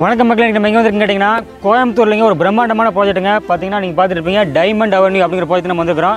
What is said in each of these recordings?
வணக்கம் மக்களே நம்ம எங்கே வந்துருக்குன்னு கேட்டிங்கன்னா கோயம்புத்தூர்லேங்க ஒரு பிரம்மாண்டமான ப்ராஜெக்ட்டுங்க பார்த்தீங்கன்னா நீங்கள் பார்த்துட்டு இருப்பீங்க டைமண்ட் அவென்யூ அப்படிங்கிற ப்ராஜெக்ட் நம்ம வந்துருக்கிறோம்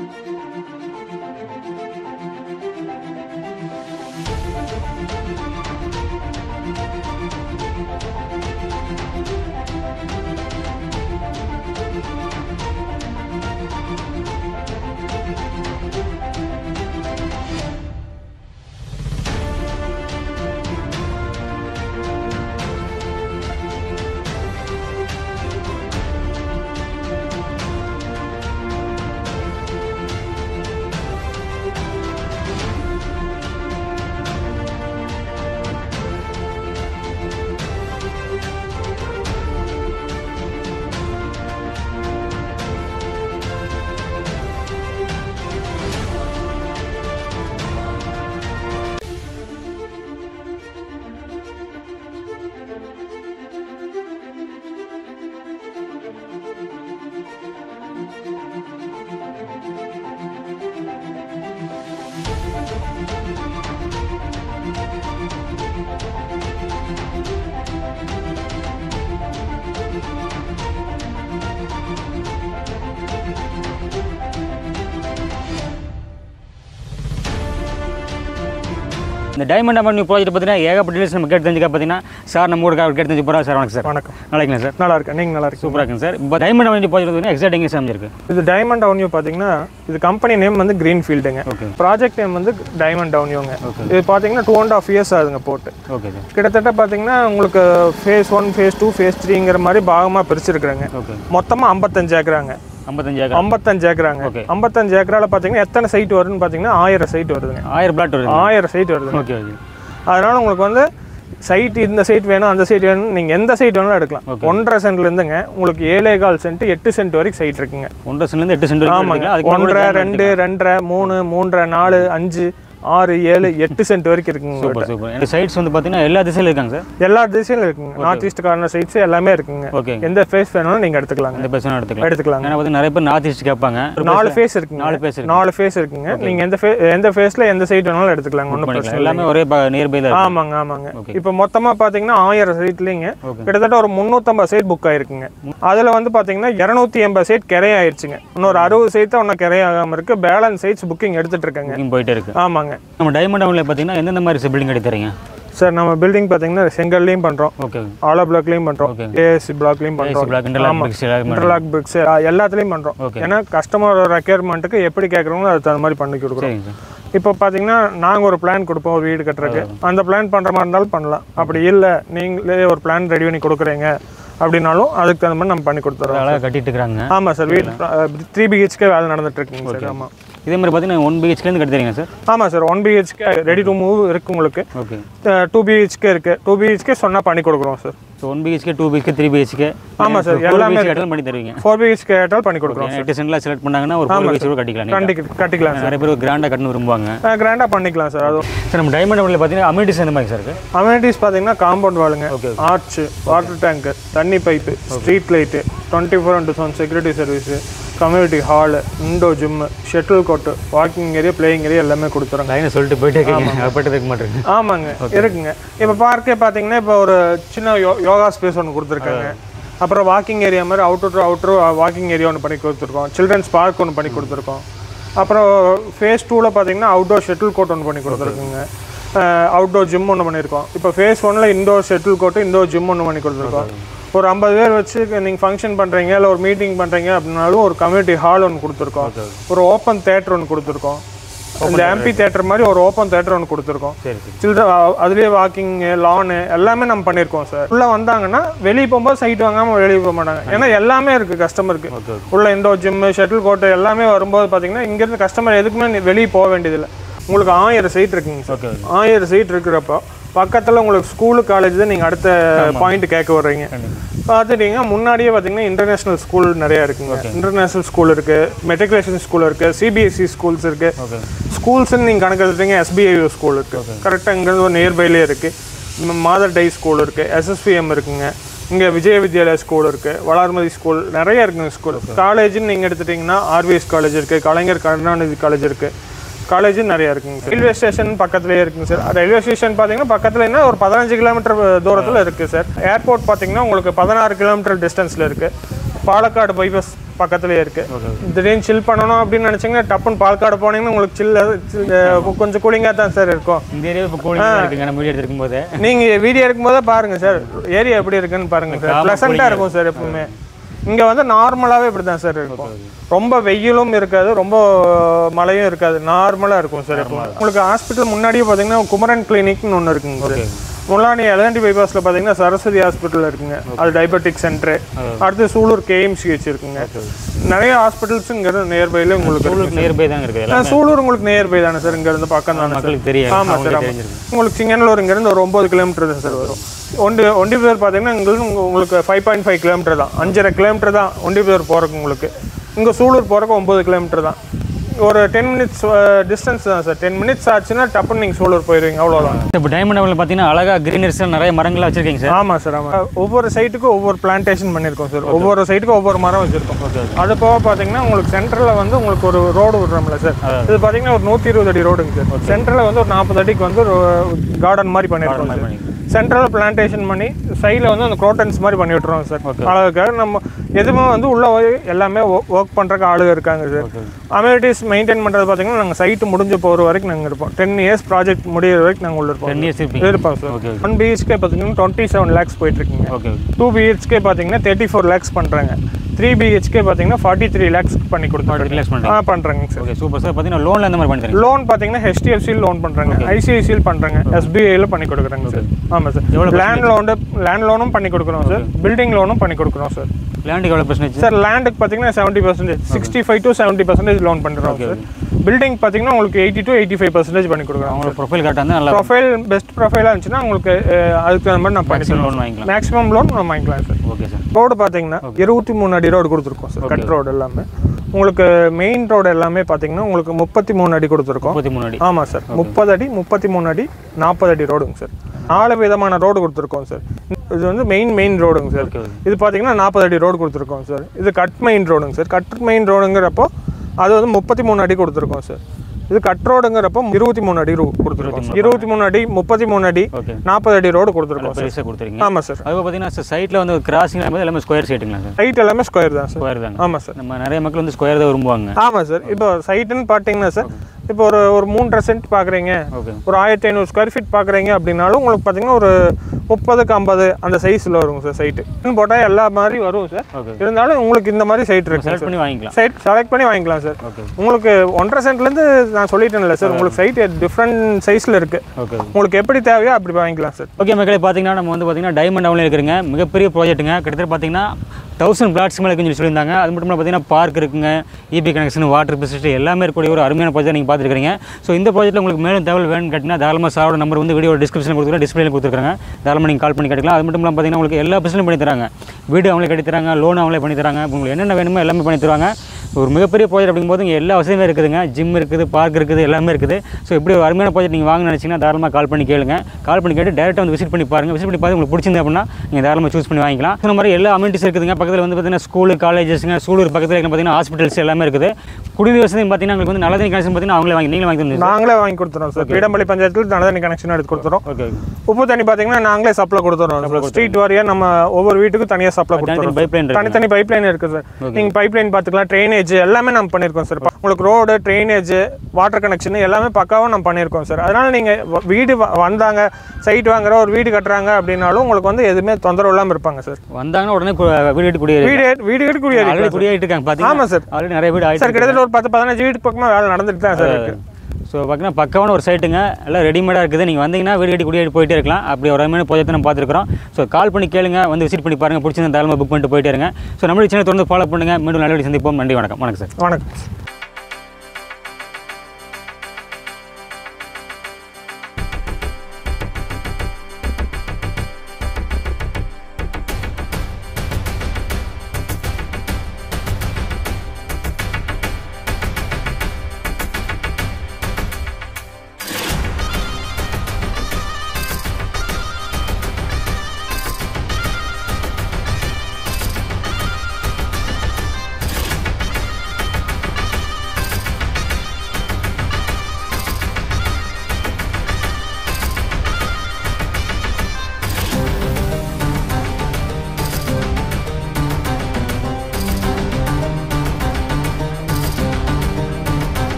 இந்த டைமண்ட் அவென்யூ ப்ராஜெக்ட் பார்த்தீங்கன்னா ஏகப்பட்ட டீல்ஸ் நம்ம கேட்டு தெரிஞ்சுக்க பார்த்தீங்கன்னா சார் நம்ம ஊருக்கு அவர் கேட்டு தெரிஞ்சு போகிறா சார் வணக்கம் சார் வணக்கம் நல்லா இருக்கீங்களா சார் நல்லா இருக்கேன் நீங்கள் நல்லா இருக்கீங்க சூப்பராக இருக்குங்க சார் இப்போ டைமண்ட் அவென்யூ ப்ராஜெக்ட் பார்த்தீங்கன்னா எக்ஸாக்ட் எங்கே அமைஞ்சிருக்கு இது டைமண்ட் அவென்யூ பார்த்தீங்கன்னா இது கம்பெனி நேம் வந்து க்ரீன் ஃபீல்டுங்க ஓகே ப்ராஜெக்ட் நேம் வந்து டைமண்ட் அவென்யூங்க இது பார்த்தீங்கன்னா டூ அண்ட் ஆஃப் இயர்ஸ் ஆகுதுங்க போட்டு ஓகே சார் கிட்டத்தட்ட பார்த்தீங்கன்னா உங்களுக்கு phase one phase two phase த்ரீங்கிற மாதிரி பாகமாக பிரிச்சிருக்கிறாங்க ஓகே மொத்தமாக ஐம்பத்தஞ்சு ஏக்கராங்க ஐம்பத்தஞ்சு ஏக்கர் ஐம்பத்தஞ்சு ஏக்கராங்க Okay. ஐம்பத்தஞ்சு ஏக்கரால பார்த்தீங்கன்னா எத்தனை சைட் வருதுன்னு பார்த்தீங்கன்னா ஆயிரம் சைட் வருதுங்க ஆயிரம் பிளாட் வருது ஆயிரம் சைட் வருதுங்க ஓகே ஓகே அதனால உங்களுக்கு வந்து சைட் இந்த சைட் வேணும் அந்த சைட் வேணும் நீங்கள் எந்த சைட் வேணாலும் எடுக்கலாம் ஒன்றரை சென்ட்ல இருந்துங்க உங்களுக்கு ஏழே கால் சென்ட் எட்டு சென்ட் வரைக்கும் சைட் இருக்குங்க ஒன்றரை சென்ட்லேருந்து எட்டு சென்ட் வரைக்கும் ஆமாங்க எடுத்துக்கலாம். அதுக்கு ஒன்றரை மேல கூட ரெண்டு ரெண்டரை மூணு மூன்றரை நாலு அஞ்சு ஆறு ஏழு எட்டு சென்ட் வரைக்கும் இருக்குங்க சூப்பர் சூப்பர் இந்த சைட்ஸ் வந்து பார்த்தீங்கன்னா எல்லா திசையிலும் இருக்காங்க சார் எல்லா திசையிலும் இருக்குங்க நார்த் ஈஸ்ட் கார்னர் சைட்ஸ் எல்லாமே இருக்குங்க ஓகே எந்த ஃபேஸ் வேணாலும் நீங்க எடுத்துக்கலாங்க இந்த பேசணும் எடுத்துக்கலாம் எடுத்துக்கலாங்க ஏன்னா பார்த்தீங்கன்னா நிறைய பேர் நார்த் ஈஸ்ட் கேட்பாங்க நாலு ஃபேஸ் இருக்குங்க நாலு பேஸ் இருக்கு நாலு ஃபேஸ் இருக்குங்க நீங்க எந்த ஃபே எந்த ஃபேஸ்ல எந்த சைட் வேணாலும் எடுத்துக்கலாங்க ஒன்றும் பிரச்சனை பண்ணிக்கலாம் எல்லாமே ஒரே நியர்பை தான் இருக்கு. ஆமாங்க ஆமாங்க Okay. இப்போ மொத்தமா பாத்தீங்கன்னா ஆயிரம் சைட்லீங்க Okay. கிட்டத்தட்ட ஒரு முந்நூற்றம்பது சைட் புக் ஆயிருக்குங்க அதுல வந்து பாத்தீங்கன்னா இரநூத்தி எண்பது சைட் கிரை ஆயிருச்சுங்க இன்னொரு அறுபது சைட் தான் ஒன்றும் கிரை ஆகாம இருக்கு பேலன்ஸ் சைட்ஸ் புக்கிங் எடுத்துட்டு இருக்காங்க புக்கிங் போயிட்டே இருக்கு ஆமாங்க நம்ம டைமண்ட் டவுன்ல பார்த்தீங்கன்னா எந்தெந்த மாதிரி பில்டிங் கட்டி தரீங்க சார் நம்ம பில்டிங் பாத்தீங்கன்னா செங்கல்லையும் பண்றோம் ஓகே ஆலோ பிளாக்லையும் பண்றோம் Okay. ஏஎஸ்சி பிளாக்லையும் பண்றோம் பிளாக் இன்டர்லாக் பிரிக்ஸ் எல்லாமே இன்டர்லாக் பிரிக்ஸ் எல்லாத்துலயும் பண்றோம் Okay. ஏன்னா கஸ்டமர் ரெக்யர்மெண்ட்டுக்கு எப்படி கேட்குறோங்களோ அதுக்கு தகுந்த மாதிரி பண்ணி கொடுக்குறோம் சரிங்க சார் இப்போ பார்த்தீங்கன்னா நாங்கள் ஒரு பிளான் கொடுப்போம் ஒரு வீடு கட்டுறதுக்கு அந்த பிளான் பண்ணுற மாதிரி இருந்தாலும் பண்ணலாம் அப்படி இல்லை நீங்களே ஒரு பிளான் ரெடி பண்ணி கொடுக்குறீங்க அப்படின்னாலும் அதுக்கு தகுந்த மாதிரி நம்ம பண்ணி கொடுத்துறோம் அழகாக கட்டிட்டு இருக்காங்க ஆமாம் சார் வீடு த்ரீ பிஹெச்கே வேலை நடந்துட்டு இருக்குங்க சார் ஆமாம் இதே மாதிரி பார்த்தீங்கன்னா ஒன் பிஹெச்லேருந்து கட்டி தரீங்க சார் ஆமாம் sir one BHK ready to move இருக்கு உங்களுக்கு ஓகே டூ பிஹெச்கே இருக்கு டூ பிஹெச்கே சொன்னால் பண்ணி கொடுக்குறோம் sir so one BHK two BHK three BHK ஆமா sir, எல்லாமே கட்டல் பண்ணி தருவீங்க ஃபோர் பிஹெச்கே கேட்டால் பண்ணி கொடுக்குறோம் எட்டு சென்ட்லாம் செலக்ட் பண்ணாங்கன்னா ஒரு ஃபோர் பிஹெச் கூட கட்டிக்கலாம் நீங்க. கண்டி கட்டிக்கலாம் சார் நிறைய பேர் கிராண்டாக கட்டணும் விரும்புவாங்க கிராண்டாக பண்ணிக்கலாம் சார் அதுவும் சார் நம்ம டைமண்ட் டவுனில் பார்த்தீங்கன்னா அமினிட்டிஸ் எந்த மாதிரி சார் இருக்கு அமெனிட்டிஸ் பார்த்தீங்கன்னா காம்பவுண்ட் வாலுங்க Okay, ஆர்ச் வாட்டர் டேங்க்கு தண்ணி pipe street light twenty four into seven security service community hall indoor gym shuttle court walking area playing area எல்லாமே கொடுத்துறோங்க லைனை சொல்லிட்டு போயிட்டே இருக்கீங்க அப்பட்டு இருக்க மாட்டேங்க ஆமாங்க இருக்குங்க இப்போ பார்க்கே பார்த்தீங்கன்னா இப்போ ஒரு சின்ன யோ யோகா ஸ்பேஸ் ஒன்று கொடுத்துருக்காங்க அப்புறம் வாக்கிங் ஏரியா மாதிரி outer to outer walking area ஒன்று பண்ணி கொடுத்துருக்கோம் சில்ட்ரன்ஸ் பார்க் ஒன்று பண்ணி கொடுத்துருக்கோம் அப்புறம் ஃபேஸ் டூவில் பார்த்தீங்கன்னா அவுட்டோர் ஷட்டில் கோர்ட் ஒன்று பண்ணி கொடுத்துருக்குங்க அவுட்டோர் ஜிம் ஒன்று பண்ணியிருக்கோம் இப்போ ஃபேஸ் ஒன்ல indoor shuttle court indoor gym ஒன்று பண்ணி கொடுத்துருக்கோம் ஒரு ஐம்பது பேர் வச்சு நீங்கள் ஃபங்க்ஷன் பண்ணுறீங்க இல்லை ஒரு மீட்டிங் பண்ணுறீங்க அப்படின்னாலும் ஒரு கம்யூனிட்டி ஹால் ஒன்று கொடுத்துருக்கோம் ஒரு ஓப்பன் தேட்டர் ஒன்று கொடுத்துருக்கோம் இந்த ஆம்பி தேட்டர் மாதிரி ஒரு ஓப்பன் தேட்டர் ஒன்று கொடுத்துருக்கோம் சரி சரி சில்ட்ரன் அதுலேயே வாக்கிங் லானு எல்லாமே நம்ம பண்ணியிருக்கோம் சார் உள்ள வந்தாங்கன்னா வெளியே போகும்போது சைட் வாங்காமல் வெளியே போக மாட்டாங்க ஏன்னா எல்லாமே இருக்குது கஸ்டமருக்கு ஓகே உள்ள இண்டோ ஜிம்மு ஷட்டில் கோர்ட்டு எல்லாமே வரும்போது பார்த்தீங்கன்னா இங்கேருந்து கஸ்டமர் எதுக்குமே நீ வெளியே போக வேண்டியதில்லை உங்களுக்கு ஆயிரம் சைட் இருக்குங்க சார் ஓகே ஆயிரம் சீட் இருக்கிறப்போ பக்கத்தில் உங்களுக்கு ஸ்கூலு காலேஜ் தான் நீங்கள் அடுத்த பாயிண்ட் கேட்க வர்றீங்க பார்த்துட்டீங்கன்னா முன்னாடியே பார்த்தீங்கன்னா இன்டர்நேஷனல் ஸ்கூல் நிறையா இருக்குங்க இன்டர்நேஷனல் ஸ்கூல் இருக்குது மெட்ரிகுலேஷன் ஸ்கூல் இருக்குது சிபிஎஸ்சி ஸ்கூல்ஸ் இருக்குது ஓகே ஸ்கூல்ஸ்ன்னு நீங்கள் கணக்கு எடுத்தீங்க எஸ்பிஐ ஸ்கூல் இருக்குது கரெக்டாக இங்கேருந்து ஒரு நியர்பைலே இருக்குது மாதர் டை ஸ்கூல் இருக்குது எஸ்எஸ்பிஎம் இருக்குங்க இங்கே விஜய வித்யாலயா ஸ்கூல் இருக்குது வளர்மதி ஸ்கூல் நிறைய இருக்குங்க ஸ்கூல் காலேஜ்னு நீங்கள் எடுத்துட்டிங்கன்னா ஆர்விஎஸ் காலேஜ் இருக்குது கலைஞர் கருணாநிதி காலேஜ் இருக்குது காலேஜும் நிறைய இருக்குங்க சார் ரயில்வே ஸ்டேஷன் பக்கத்துலேயே இருக்குங்க சார் ரயில்வே ஸ்டேஷன் பார்த்தீங்கன்னா பக்கத்துலன்னா ஒரு பதினஞ்சு கிலோமீட்டர் தூரத்தில் இருக்குது சார் ஏர்போர்ட் பார்த்தீங்கன்னா உங்களுக்கு பதினாறு கிலோமீட்டர் டிஸ்டன்ஸில் இருக்குது பாலக்காடு பைபாஸ் பக்கத்துலேயே இருக்குது திடீர்னு சில் பண்ணணும் அப்படின்னு நினச்சிங்கன்னா டப்புன்னு பாலக்காடு போனீங்கன்னா உங்களுக்கு சில்ல கொஞ்சம் கூலிங்காக தான் சார் இருக்கும் இந்த ஏரியா இப்போ கூலிங்காக இருக்குங்க நம்ம வீடியோ எடுத்துருக்கும் போது நீங்கள் வீடியோ எடுக்கும்போதே பாருங்கள் சார் ஏரியா எப்படி இருக்குன்னு பாருங்கள் சார் ப்ளசண்ட்டாக இருக்கும் சார் எப்பவுமே இங்கே வந்து நார்மலாகவே இப்படி தான் சார் இருக்கும் ரொம்ப வெயிலும் இருக்காது ரொம்ப மழையும் இருக்காது நார்மலாக இருக்கும் சார் எப்போ உங்களுக்கு ஹாஸ்பிட்டல் முன்னாடியே பார்த்தீங்கன்னா குமரன் கிளினிக்னு ஒன்று இருக்குங்க சார் முன்னாடி எலகண்டி பைபாஸில் பார்த்தீங்கன்னா சரஸ்வதி ஹாஸ்பிட்டல் இருக்குங்க அது டயபெட்டிக் சென்டர் அடுத்து சூலூர் கேஎம்சிஹெச் இருக்குங்க நிறைய ஹாஸ்பிட்டல்ஸ் இங்கே நியர்பைல உங்களுக்கு இருக்கு. நியர்பை தாங்க இருக்குது எல்லாம் ஆ, சூலூர் உங்களுக்கு நியர்பை தானே சார் இங்கேருந்து பக்கம் தானே சார் மக்களுக்கு தெரியும் ஆமாம் சார் அவங்களுக்கு ஆமாம் தெரிஞ்சிருக்கு உங்களுக்கு சிங்கனூர் இங்கேருந்து ஒரு ஒம்பது கிலோமீட்டர் தான் சார் வரும் ஒண்டி ஒண்டிபுதூர் பார்த்தீங்கன்னா இங்கிருந்து உங்க- உங்களுக்கு ஃபைவ் பாயிண்ட் ஃபைவ் கிலோமீட்டர் தான் அஞ்சரை கிலோமீட்டர் தான் ஒண்டிபுதூர் போகிறக்கு உங்களுக்கு இங்கே சூலூர் போகிறக்கு ஒம்பது கிலோமீட்டர் தான் ஒரு டென் மினிட்ஸ் டிஸ்டன்ஸ் தான் சார் டென் மினிட்ஸ் ஆச்சுன்னா டப்புன்னு நீங்கள் சூலூர் போயிடுவீங்க அவ்வளோதான் இப்போ டைமண்ட் டவுனில் பார்த்தீங்கன்னா அழகாக கிரீனரிஸ் நிறைய மரங்கள்லாம் வச்சிருக்கீங்க சார் ஆமாம் சார் ஆமாம் ஒவ்வொரு சைட்டுக்கும் ஒவ்வொரு பிளான்டேஷன் பண்ணியிருக்கோம் சார் ஒவ்வொரு சைட்டுக்கும் ஒவ்வொரு மரம் வச்சுருக்கோம் அது போக பார்த்தீங்கன்னா உங்களுக்கு சென்டரில் வந்து உங்களுக்கு ஒரு ரோடு விடுறோம்ல சார் இது பார்த்தீங்கன்னா ஒரு நூற்றி இருபது அடி ரோடுங்க சார் சென்டரில் வந்து ஒரு நாற்பது அடிக்கு வந்து ஒரு கார்டன் மாதிரி பண்ணியிருக்கோம் சார் சென்ட்ரல் பிளான்டேஷன் பண்ணி சைடில் வந்து அந்த குரோட்டன்ஸ் மாதிரி பண்ணி விட்டுருவோம் சார் அழகுக்காக நம்ம எதுவுமே வந்து உள்ள போய் எல்லாமே ஒர்க் பண்ணுறக்கு ஆளுங்க இருக்காங்க சார் அம்யூனிட்டிஸ் மெயின்டைன் பண்ணுறது பார்த்தீங்கன்னா நாங்கள் சைட்டு முடிஞ்சு போகிற வரைக்கும் நாங்கள் இருப்போம் டென் இயர்ஸ் ப்ராஜெக்ட் முடியிற வரைக்கும் நாங்கள் உள்ள இருப்போம் டென் இயர்ஸ் இருப்பீங்க இருப்போம் சார் ஓகே ஒன் பிஹெச்கே பார்த்தீங்கன்னா டுவெண்ட்டி செவன் லேக்ஸ் போயிட்டு இருக்குங்க ஓகே டூ பிஹெச்கே பார்த்தீங்கன்னா தேர்ட்டி ஃபோர் லேக்ஸ் பண்ணுறாங்க த்ரீ பிஹெச்கே பார்த்தீங்கன்னா ஃபார்ட்டி த்ரீ லேக்ஸ் பண்ணி கொடுத்துருக்காங்க ரிலாக்ஸ் பண்ணுறேன் ஆ பண்ணுறாங்க சார் ஓகே சூப்பர் சார் பார்த்தீங்கன்னா லோனில் அந்த மாதிரி பண்ணி தரீங்க லோன் பார்த்தீங்கன்னா ஹெச்டிஎஃப்சியில் லோன் பண்ணுறாங்க ஐசிஐசியில் பண்ணுறாங்க எஸ்பிஐயில் பண்ணி கொடுக்குறாங்க சார் ஆமாம் சார் லேண்ட் லோன் லேண்ட் லோனும் பண்ணி கொடுக்குறோம் சார் பில்டிங் லோனும் பண்ணி கொடுக்குறோம் சார் லேண்டுக்கு எவ்வளோ பர்சன்டேஜ் சார் லேண்டுக்கு பார்த்தீங்கன்னா seventy percentage sixty five to seventy percentage loan பண்ணுறோம் சார் பில்டிங் பார்த்தீங்கன்னா உங்களுக்கு eighty to eighty five percentage பண்ணி கொடுக்குறோம் அவங்களோட ப்ரொஃபைல் கரெக்டாக இருந்தால் நல்லா ப்ரொஃபைல் பெஸ்ட் ப்ரொஃபைலாக இருந்துச்சுன்னா உங்களுக்கு அஹ், அதுக்கு தகுந்த மாதிரி நான் பண்ணி லோன் வாங்கிக்கலாம் மேக்ஸிமம் லோன் நம்ம வாங்கிக்கலாம் சார் ஓகே சார் ரோடு பார்த்தீங்கன்னா இருபத்தி மூணு அடி ரோடு கொடுத்துருக்கோம் சார் கட் ரோடு எல்லாமே உங்களுக்கு மெயின் ரோடு எல்லாமே பார்த்தீங்கன்னா உங்களுக்கு முப்பத்தி மூணு அடி கொடுத்துருக்கோம் முப்பத்தி மூணு அடி ஆமாம் சார் முப்பது அடி முப்பத்தி மூணு அடி நாற்பது அடி ரோடுங்க சார் நாலு விதமான ரோடு கொடுத்துருக்கோம் சார் இது வந்து மெயின் மெயின் ரோடுங்க சார் ஓகே இது பார்த்தீங்கன்னா நாற்பது அடி ரோடு கொடுத்துருக்கோம் சார் இது கட் மெயின் ரோடுங்க சார் கட் மெயின் ரோடுங்கிறப்போ அது வந்து முப்பத்தி மூணு அடி கொடுத்துருக்கோம் சார் இது கட் ரோடுங்கிறப்போ இருபத்தி மூணு அடி ரோ- கொடுத்துருக்கோம் இருபத்தி மூணு அடி முப்பத்தி மூணு அடி ஓகே நாற்பது அடி ரோடு கொடுத்துருக்கோம் சார் பெருசாக கொடுத்துருக்கீங்க ஆமாம் சார் அதுவும் பார்த்தீங்கன்னா சார் சைட்டில் வந்து கிராசிங் போது எல்லாமே ஸ்கொயர் சைட்டுங்களா சார் ஹைட் எல்லாமே ஸ்கொயர் தான் சார் ஸ்கொயர் தாங்க ஆமாம் சார் நம்ம நிறைய மக்கள் வந்து ஸ்கொயர் தான் விரும்புவாங்க ஆமாம் சார் இப்போ சைட்டுன்னு பார்த்தீங்கன்னா சார் இப்போ ஒரு ஒரு மூன்றரை சென்ட் பார்க்குறீங்க ஓகே ஒரு ஆயிரத்தி ஐநூறு ஸ்கொயர் ஃபீட் பார்க்குறீங்க அப்படின்னாலும் உங்களுக்கு பார்த்தீங்கன்னா ஒரு முப்பதுக்கு ஐம்பது அந்த சைஸில் வருங்க சார் சைட்டு போட்டால் எல்லா மாதிரி வரும் சார் ஓகே இருந்தாலும் உங்களுக்கு இந்த மாதிரி சைட் இருக்கு செலக்ட் பண்ணி வாங்கிக்கலாம் சைட் செலக்ட் பண்ணி வாங்கிக்கலாம் சார் ஓகே உங்களுக்கு ஒன்றரை சென்ட்லேருந்து நான் சொல்லிட்டேன்ல சார் உங்களுக்கு சைட் டிஃப்ரெண்ட் சைஸில் இருக்குது ஓகே உங்களுக்கு எப்படி தேவையோ அப்படி வாங்கிக்கலாம் சார் ஓகே மக்களே பார்த்தீங்கன்னா நம்ம வந்து பார்த்தீங்கன்னா டைமண்ட் டவுனில் இருக்கிறங்க மிகப்பெரிய ப்ராஜெக்ட்டுங்க கிட்டத்தட்ட பார்த்தீங்கன்னா தௌசண்ட் பிளாட்ஸ் மேலே இருக்குன்னு சொல்லி சொல்லியிருந்தாங்க அது மட்டும் இல்லாமல் பார்த்தீங்கன்னா பார்க் இருக்குங்க இபி கனெக்ஷன் வாட்டர் ஃபெசிலிட்டி எல்லாமே இருக்கக்கூடிய ஒரு அருமையான ப்ராஜெக்ட் நீங்கள் பார்த்துருக்கீங்க ஸோ இந்த ப்ராஜெக்ட்டில் உங்களுக்கு மேலும் தகவல் வேணும்னு கேட்டிங்கன்னா தாராளமாக சாரோட நம்பர் வந்து வீடியோ டிஸ்கிரிப்ஷனில் கொடுத்துருக்கேன் டிஸ்பிளேல கொடுத்துருக்காங்க தாராளமாக நீங்கள் கால் பண்ணி கேட்கலாம் அது மட்டும் இல்லாமல் பார்த்தீங்கன்னா உங்களுக்கு எல்லா ஃபெசிலிட்டியும் பண்ணி தராங்க வீடு அவங்களே கட்டி தராங்க லோன் அவங்களே பண்ணி தராங்க இப்போ உங்களுக்கு என்னென்ன வேணுமோ எல்லாமே பண்ணி தருவாங்க ஒரு மிகப்பெரிய ப்ராஜெக்ட் அப்படிங்கும்போது இங்கே எல்லா வசதியுமே இருக்குதுங்க ஜிம் இருக்குது பார்க் இருக்குது எல்லாமே இருக்குது ஸோ இப்படி ஒரு அருமையான ப்ராஜெக்ட் நீங்கள் வாங்க நினச்சிங்கன்னா தாராளமாக கால் பண்ணி கேளுங்க கால் பண்ணி கேட்டு டேரெக்டாக வந்து விசிட் பண்ணி பாருங்க விசிட் பண்ணி பார்த்து உங்களுக்கு பிடிச்சிருந்து அப்படின்னா நீங்கள் தாராளமாக சூஸ் பண்ணி வாங்கிக்கலாம் இந்த மாதிரி எல்லா அமெனிட்டிஸ் இருக்குதுங்க பக்கத்தில் வந்து பார்த்தீங்கன்னா ஸ்கூலு காலேஜஸ்ங்க சூலூர் பக்கத்தில் பார்த்தீங்கன்னா ஹாஸ்பிட்டல்ஸ் எல்லாமே இருக்குது குடிநீர் வசதி பார்த்தீங்கன்னா உங்களுக்கு வந்து நல்ல தண்ணி கனெக்ஷன் பார்த்தீங்கன்னா அவங்களே வாங்கி நீங்களே வாங்கி தந்து நாங்களே வாங்கி கொடுத்துறோம் சார் பீடம்பள்ளி பஞ்சாயத்தில் நல்ல தண்ணி கனெக்ஷன் எடுத்து கொடுத்துறோம் ஓகே உப்பு தண்ணி பார்த்தீங்கன்னா நாங்களே சப்ளை கொடுத்துறோம் ஸ்ட்ரீட் வாரியாக நம்ம ஒவ்வொரு வீட்டுக்கும் தனியாக சப்ளை கொடுத்துறோம் பைப் லைன் தனித்தனி பைப் லைன் இருக்குது சார் நீங்கள் பைப் லைன் பார்த்துக்கலாம் ட்ரைனேஜ் எல்லாமே நம்ம பண்ணியிருக்கோம் சார் உங்களுக்கு ரோடு ட்ரைனேஜ் வாட்டர் கனெக்ஷன் எல்லாமே பக்காவாக நம்ம பண்ணியிருக்கோம் சார் அதனால் நீங்கள் வீடு வ- வந்தாங்க சைட் வாங்குற ஒரு வீடு கட்டுறாங்க அப்படின்னாலும் உங்களுக்கு வந்து எதுவுமே தொந்தரவு இல்லாமல் இருப்பாங்க சார் வந்தாங்கன்னா உடனே கு- வீடு எடுத்து குடியேறி வீடு வீடு கட்டி குடியேறி ஆல்ரெடி குடியேறிட்டு இருக்காங்க பார்த்தீங்கன்னா ஆமாம் சார் ஆல்ரெடி நிறைய வீடு ஆயிட்டு சார் கிட்டத்தட்ட ஒரு பத்து பதினஞ்சு வீட்டு பக்கமாக வேலை நடந்துட்டு தான் சார் இருக்கு ஸோ பார்த்தீங்கன்னா பக்கமான ஒரு சைட்டுங்க எல்லாம் ரெடிமேடாக இருக்குது நீங்கள் வந்தீங்கன்னா வீடு கட்டி குடியேறி போயிட்டே இருக்கலாம் அப்படி ஒரு அருமையான ப்ராஜெக்ட் நம்ம பார்த்துருக்கோம் ஸோ கால் பண்ணி கேளுங்க வந்து விசிட் பண்ணி பாருங்கள் பிடிச்சிருந்த தாராளமாக புக் பண்ணிட்டு போயிட்டே இருங்க ஸோ நம்மளுடைய சேனல் தொடர்ந்து ஃபாலோ பண்ணுங்கள் மீண்டும் நல்ல வீடியோ சந்திப்போம் நன்றி வணக்கம் வணக்கம் சார் வணக்கம்